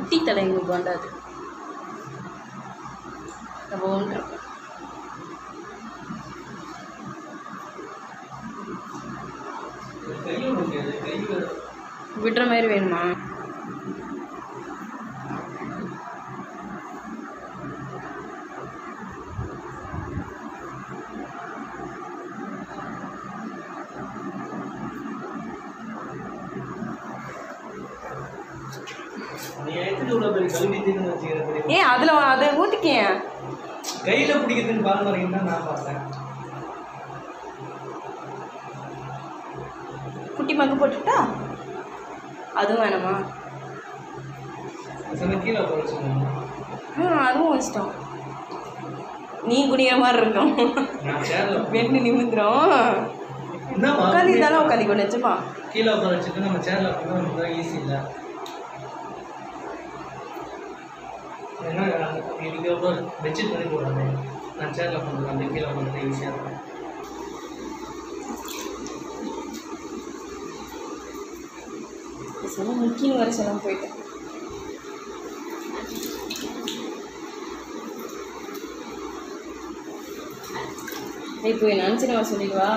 குட்டி தலைங்க போண்டா அது நம்ம ஒன்று கையில் முடியாது கையில் விடுற மாதிரி வேணுமா நீ எடுத்துட்டு உள்ள போய் கல்வி தீர்ந்து வச்சுக்கிறேன் ஏன் அதில் அதை ஊற்றிக்கேன் கையில பிடிக்கிறதுன்னு பாரம்பரியம் தான் நான் பார்த்தேன் குட்டி மக்கு போட்டுட்டா அதுவும் வேணாமா சில கீழே குறைச்சிக்கணும் ஆ அதுவும் இஷ்டம் நீ குடிக்கிற மாதிரி இருக்கும் நான் சேர்ல வெண்ணு நிமிந்துரும் என்னம்மா உட்காந்து இதெல்லாம் உட்காந்துக்கோ நிஜமா கீழே உட்கார வச்சுட்டு நம்ம சேர்ல உட்காந்து நமக்கு ஈஸி இல்லை ஏன்னா இதுக்கு அப்புறம் பெட்ஷீட் பண்ணி போடுறாங்க நான் சேர்ல உட்காந்து அந்த கீழே உட்காந்து ஈஸியாக இருக்கும் சொல்ல முக்கியம் வர சொல்ல போயிட்டேன் ஏய் போய் நினச்சிட்டு வர சொல்லிடுவா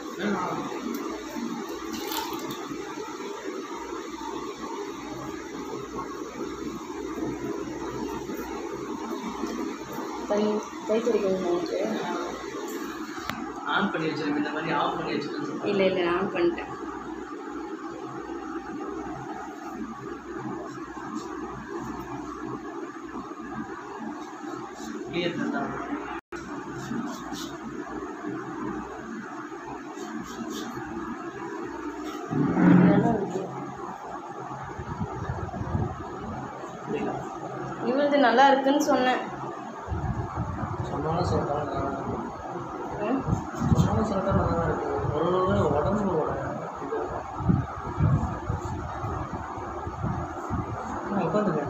கை கை துடைக்கணும் உனக்கு ஆன் பண்ணி வச்சிருக்கேன் இந்த மாதிரி ஆஃப் பண்ணி வச்சிருக்கேன் இல்லை இல்லை நான் பண்ணிட்டேன் கிளியர் தான் நல்லா இருக்கு இவளுது நல்லா இருக்குன்னு சொன்னேன் சொன்னாலும் சொல்லிட்டாலும் நல்லா இருக்கும் ம் சொன்னாலும் சொல்லிட்டாலும் நல்லா இருக்கும் ஒரு ஒரு உடம்போட உட்காந்துங்க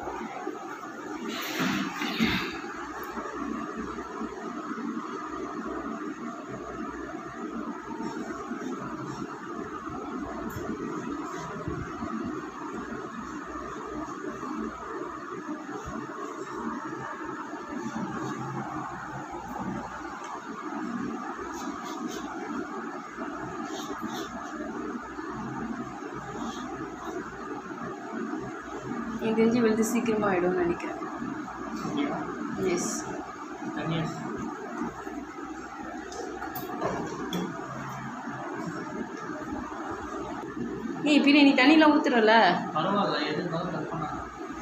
எனக்கு தெரிஞ்சு இவளுது சீக்கிரமாக ஆகிடும்னு நினைக்கிறேன் எஸ் தனியாக ஏய் பின்ன நீ தண்ணியில் ஊற்றுறல பரவாயில்ல எது இருந்தாலும் கட் பண்ணாங்க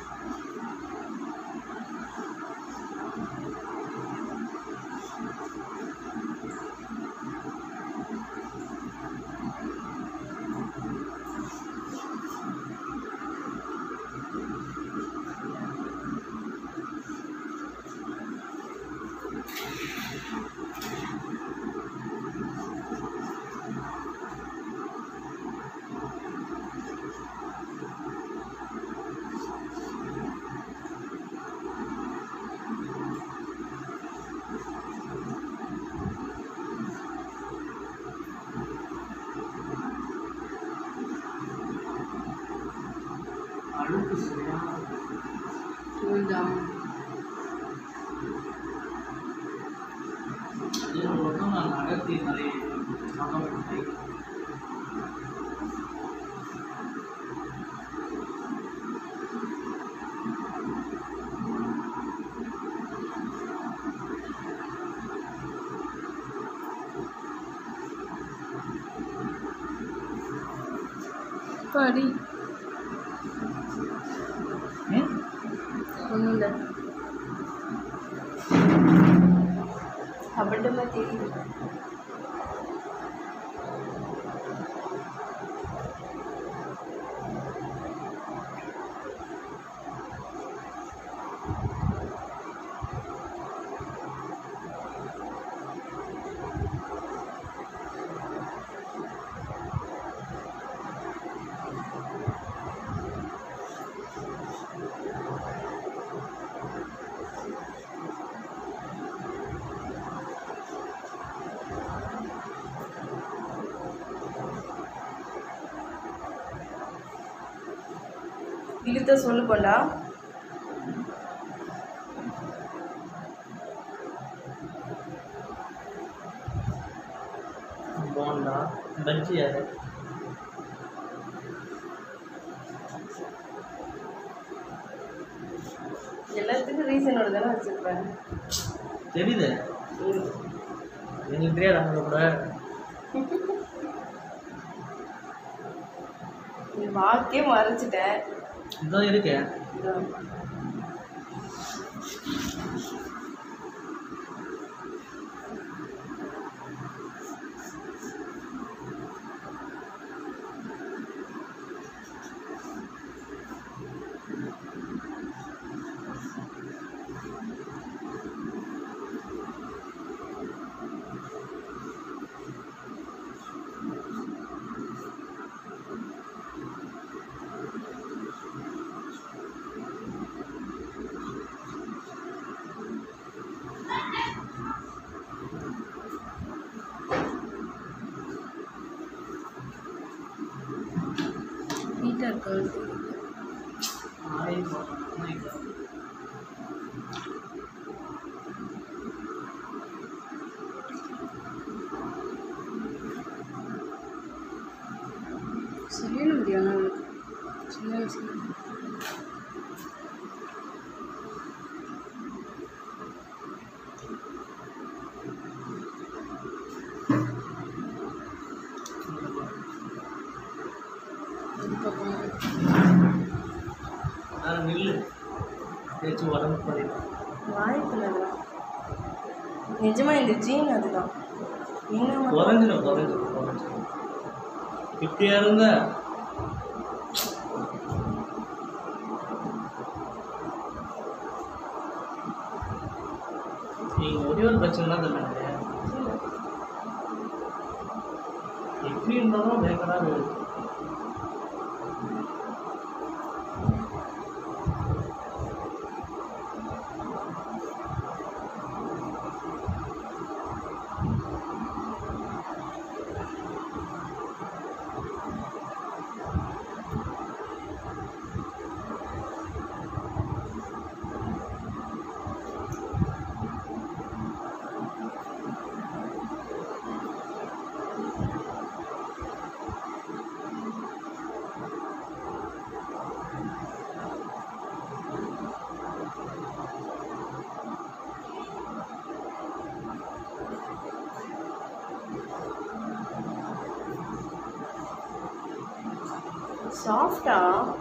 அழுக்கு சரியான தூள் தான் அது ஒரு பக்கம் நான் நகர்த்தி நிறைய பக்கம் விட்டு பாடி ம் ஒன்றும் இல்லை அபட்டமாக தெரியுது இழுத்த சொல்லு போண்டா பஜ்ஜி யாரு எல்லாத்துக்கும் ரீசனோட தானே வச்சிருப்பேன் தெரியுது எனக்கு தெரியாது அவங்க கூட நீ வாக்கே மறைச்சிட்டேன் இதுதான் இருக்கு இதான். நீட்டா இருக்கா ஆய் போட்டேன் சரியான முடியும் அவனுக்கு சின்ன வயசுல அதுக்கப்புறம் நான் நில்லு ஏதாச்சும் உடம்பு பண்ணிடும் வாய்ப்பில்லை அதெல்லாம் நிஜமா இந்த ஜீன் அதுதான் நீங்க மட்டும் குறைஞ்சிடும் குறைஞ்சிடும் குறைஞ்சிடும் இப்படியா இருந்த நீங்க ஒரே ஒரு பிரச்சனை தான் சொன்னாங்க எப்படி இருந்தாலும் பயங்கரா வேணும் சாஃப்டா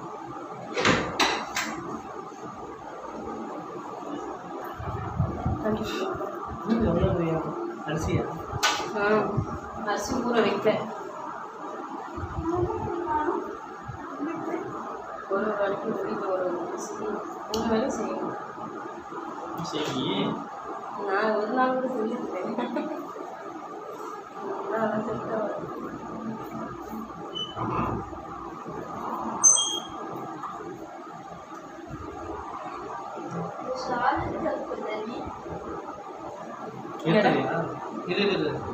இன்னும் எவ்வளோ பெரிய அரிசியா ஆ அரிசி ஊற வைக்க ஒரு ஒரு அடிக்கு வீட்டில் ஒரு ஒரு அரிசி மூணு வேலை செய்யணும் சரி நான் ஒரு நாள் கூட செஞ்சுருக்கேன் நான் செஞ்சா எடுத்துறியா இரு இரு, இரு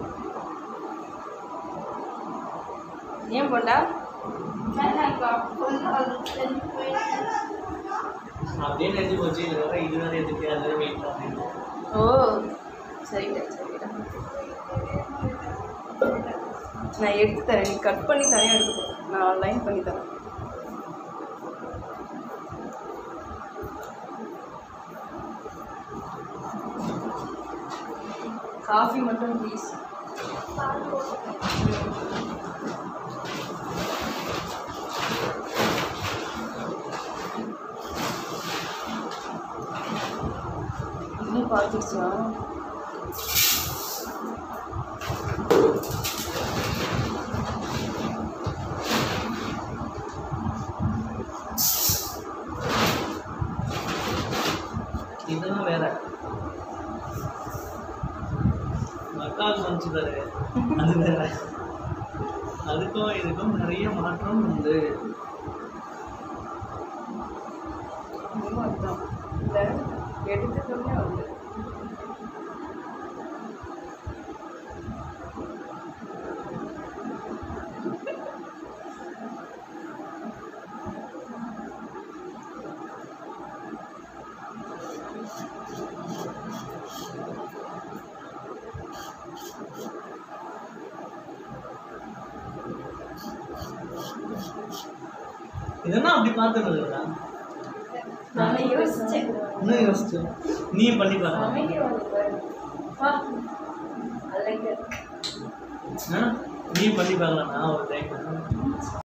ஏன் போண்டா அப்படியே நினைச்சு போச்சு இது வேற இது வேற எதுக்கு அது வெயிட் அப்படின்னு ஓ சரிடா சரிடா நான் எடுத்து தரேன் நீ கட் பண்ணி தனியாக எடுத்துக்கோ நான் ஆன்லைன் பண்ணி தரேன் காஃபி மட்டும் ப்ளீஸ் இன்னும் பார்த்துருச்சா இதெல்லாம் வேற அக்காவுக்கு வந்துச்சு பாரு அது வேற அதுக்கும் இதுக்கும் நிறைய மாற்றம் உண்டு இன்னும் அதுதான் இல்லை எடுத்துட்டோம்னா வந்து இதெல்லாம் அப்படி பார்த்தது இல்லைடா நான் யோசிச்சேன் இன்னும் யோசிச்சு நீ பண்ணி பாரு அமைதி வந்து பாரு வா I like it. ஆ? நீ பண்ணி பார்க்கலாம் நான் ஒரு டைம்